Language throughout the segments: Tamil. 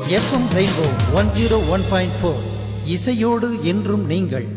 FM rainbow one zero one point four இசையோடு என்றும் நீங்கள்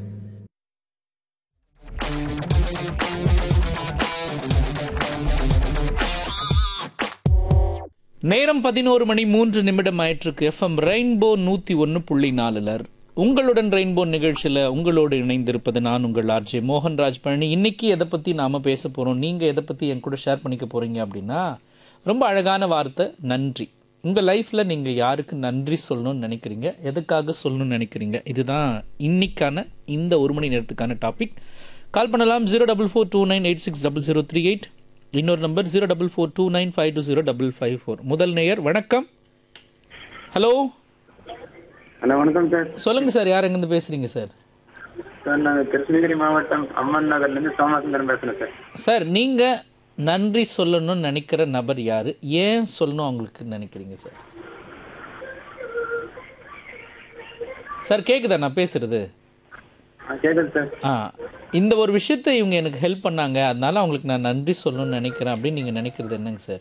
நேரம் பதினோரு மணி மூன்று நிமிடம் ஆயிட்டிருக்கு எஃப்எம் ரெயின்போ நூற்றி ஒன்று புள்ளி நாலுலர் உங்களுடன் ரெயின்போ நிகழ்ச்சியில் உங்களோடு இணைந்திருப்பது நான் உங்கள் ஆர்ஜே மோகன்ராஜ் பழனி இன்னைக்கு எதை பற்றி நாம் பேச போகிறோம் நீங்கள் எதை பற்றி என் கூட ஷேர் பண்ணிக்க போகிறீங்க அப்படின்னா ரொம்ப அழகான வார்த்தை நன்றி உங்கள் லைஃப்பில் நீங்கள் யாருக்கு நன்றி சொல்லணும்னு நினைக்கிறீங்க எதுக்காக சொல்லணும்னு நினைக்கிறீங்க இதுதான் இன்னைக்கான இந்த ஒரு மணி நேரத்துக்கான டாபிக் கால் பண்ணலாம் zero double four two nine eight six double zero three eight இன்னொரு number zero double four two nine five two zero double five four முதல் நேயர் வணக்கம் ஹலோ ஹலோ வணக்கம் சார் சொல்லுங்க சார் யார் எங்கேருந்து பேசுறீங்க சார் சார் நாங்கள் கிருஷ்ணகிரி மாவட்டம் அம்மன் நகர்லேருந்து சோமசுந்தரம் பேசுகிறேன் சார் சார் நீங்கள் நன்றி சொல்லணும்னு நினைக்கிற நபர் யார் ஏன் சொல்லணும் அவங்களுக்கு நினைக்கிறீங்க சார் சார் கேட்குதா நான் பேசுறது ஆ கேட்குது சார் ஆ இந்த ஒரு விஷயத்தை இவங்க எனக்கு ஹெல்ப் பண்ணாங்க அதனால அவங்களுக்கு நான் நன்றி சொல்லணும்னு நினைக்கிறேன் அப்படின்னு நீங்கள் நினைக்கிறது என்னங்க சார்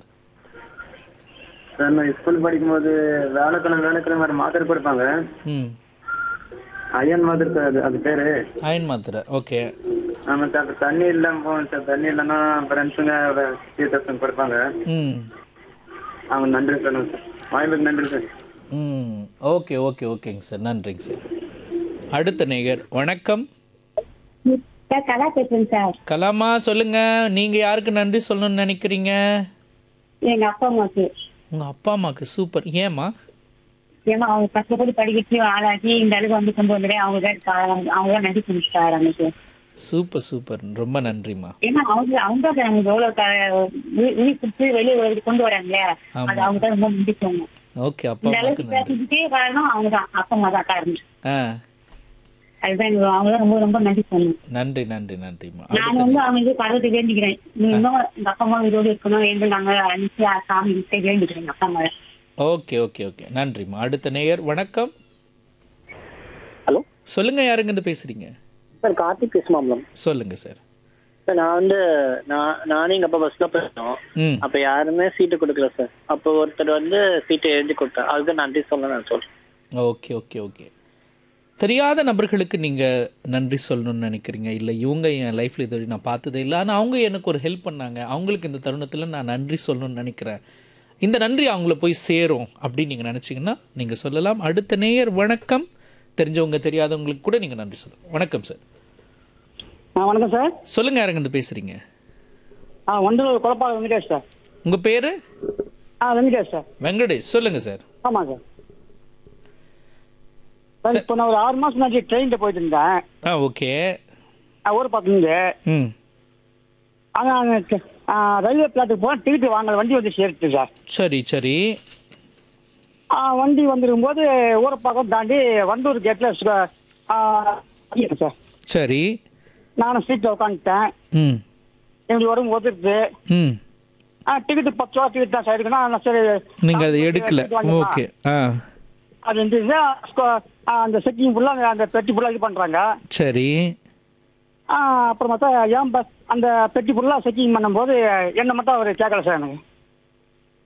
சார் நான் ஸ்கூல் படிக்கும்போது வேலைக்கிழமை வேலைக்கிழமை ஒரு மாத்திரை கொடுப்பாங்க ம் அயன் மாத்திரை சார் அது அது பேர் அயன் மாத்திரை ஓகே ஆமாம் சார் அப்ப தண்ணி இல்லாமல் போகும் சார் தண்ணி இல்லைன்னா ஃப்ரெண்ட்ஸுங்க டீ தௌசண்ட் கொடுப்பாங்க ம் அவங்க நன்றி சொல்லுங்கள் சார் வாய்ப்புக்கு நன்றி சார் ம் ஓகே ஓகே ஓகேங்க சார் நன்றிங்க சார் அடுத்த நேயர் வணக்கம் சார் கலா பேசுறேன் சார் கலாமா சொல்லுங்க நீங்க யாருக்கு நன்றி சொல்லணும்னு நினைக்கிறீங்க எங்க அப்பா அம்மாக்கு உங்க அப்பா அம்மாக்கு சூப்பர் ஏமா ஏன்னா அவங்க கஷ்டப்பட்டு படிக்கச்சு ஆளாக்கி இந்த அளவுக்கு வந்து கொண்டு வந்துட்டு அவங்க தான் கா- அவங்க தான் நன்றி சொல்லிட்டாரு அன்னைக்கு சூப்பர் சூப்பர் ரொம்ப நன்றிம்மா ஏன்னா அவங்க அவங்க தான் நமக்கு எவ்வளவு க- உயி- உயிர் கொடுத்து வெளியே ஒரு கொண்டு வராங்களே ஆமா. அது அவங்க தான் ரொம்ப நன்றி சொல்லணும் ஓகே அப்பா இந்த அம்மாக்கு அளவுக்கு நன்றி பேசிக்கிட்டே காரணம் அவங்க தான் அப்பா அம்மா தான் காரணம் ஆ அதுதான் எனக்கு அவங்க தான் ரொம்ப ரொம்ப நன்றி சொல்லணும் நன்றி நன்றி நன்றிம்மா நான் அடுத்த வந்து அவங்க இது கடவுளை வேண்டிக்கிறேன் நீ இன்னும் எங்க அப்பா அம்மா இதோடு இருக்கணும் என்று நாங்க அனுப்பிச்சு சாமி கிட்ட வேண்டிக்கிறேன் எங்க அப்பா அம்மா ஓகே ஓகே ஓகே நன்றிம்மா அடுத்த நேயர் வணக்கம் ஹலோ சொல்லுங்க யாருங்க இருந்து பேசுறீங்க சார் கார்த்திக் பேசுமாம்லம் சொல்லுங்க சார் சார் நான் வந்து நான் நானும் எங்கள் அப்பா பஸ்ஸில் போயிருந்தோம் ம் அப்போ யாருமே சீட்டு கொடுக்கல சார் அப்போ ஒருத்தர் வந்து சீட்டை எழுதி கொடுத்தார் அதுக்கு நன்றி சொல்ல நான் சொல்கிறேன் ஓகே ஓகே ஓகே தெரியாத நபர்களுக்கு நீங்கள் நன்றி சொல்லணும்னு நினைக்கிறீங்க இல்லை இவங்க என் லைஃப்பில் இது வரைக்கும் நான் பார்த்ததே இல்லை ஆனால் அவங்க எனக்கு ஒரு ஹெல்ப் பண்ணாங்க அவங்களுக்கு இந்த தருணத்தில் நான் நன்றி சொல்லணும்னு நினைக்கிறேன் இந்த நன்றி அவங்கள போய் சேரும் அப்படின்னு நீங்கள் நினச்சிங்கன்னா நீங்கள் சொல்லலாம் அடுத்த நேயர் வணக்கம் தெரிஞ்சவங்க தெரியாதவங்களுக்கு கூட நீங்கள் நன்றி சொல்லலாம் வணக்கம் சார் ஆ வணக்கம் சார் சொல்லுங்கள் யாருங்க இருந்து பேசுகிறீங்க ஆ ஒன்று குழப்பா வெங்கடேஷ் சார் உங்கள் பேர் ஆ வெங்கடேஷ் சார் வெங்கடேஷ் சொல்லுங்கள் சார் ஆமாம் சார் சார் இப்போ நான் ஒரு ஆறு மாதம் முன்னாடி ட்ரெயினில் போயிட்டு இருந்தேன் ஆ ஓகே ஆ, ஊர் பக்கத்துலேருந்து ம் ஆனால் ரயில்வே பிளாட்டுக்கு போனால் டிக்கெட் வாங்கல வண்டி வந்து சேர்த்து சார் சரி சரி ஆ, வண்டி வந்துருக்கும்போது ஊரை பக்கம் தாண்டி வண்டூர் கேட்டில் சார் சரி நானும் சீட்டில் உட்காந்துட்டேன் ம் எங்களுக்கு உடம்பு ஒத்துருது ம் ஆ டிக்கெட்டு பத்து ரூபா டிக்கெட் தான் சார் இருக்குன்னா நான் சரி நீங்கள் அதை நான் எடுக்கல ticket வாங்கிக்கலாம். ஓகே ஆ அது இருந்துச்சுன்னா ஸ்கொ- ஆ, அந்த செக்கிங் ஃபுல்லாக அந்த பெட்டி ஃபுல்லாக இது பண்ணுறாங்க சரி அப்புறம் பார்த்தா ஏன் பஸ் அந்த பெட்டி ஃபுல்லாக செக்கிங் பண்ணும்போது என்ன மட்டும் அவர் கேட்கல சார் எனக்கு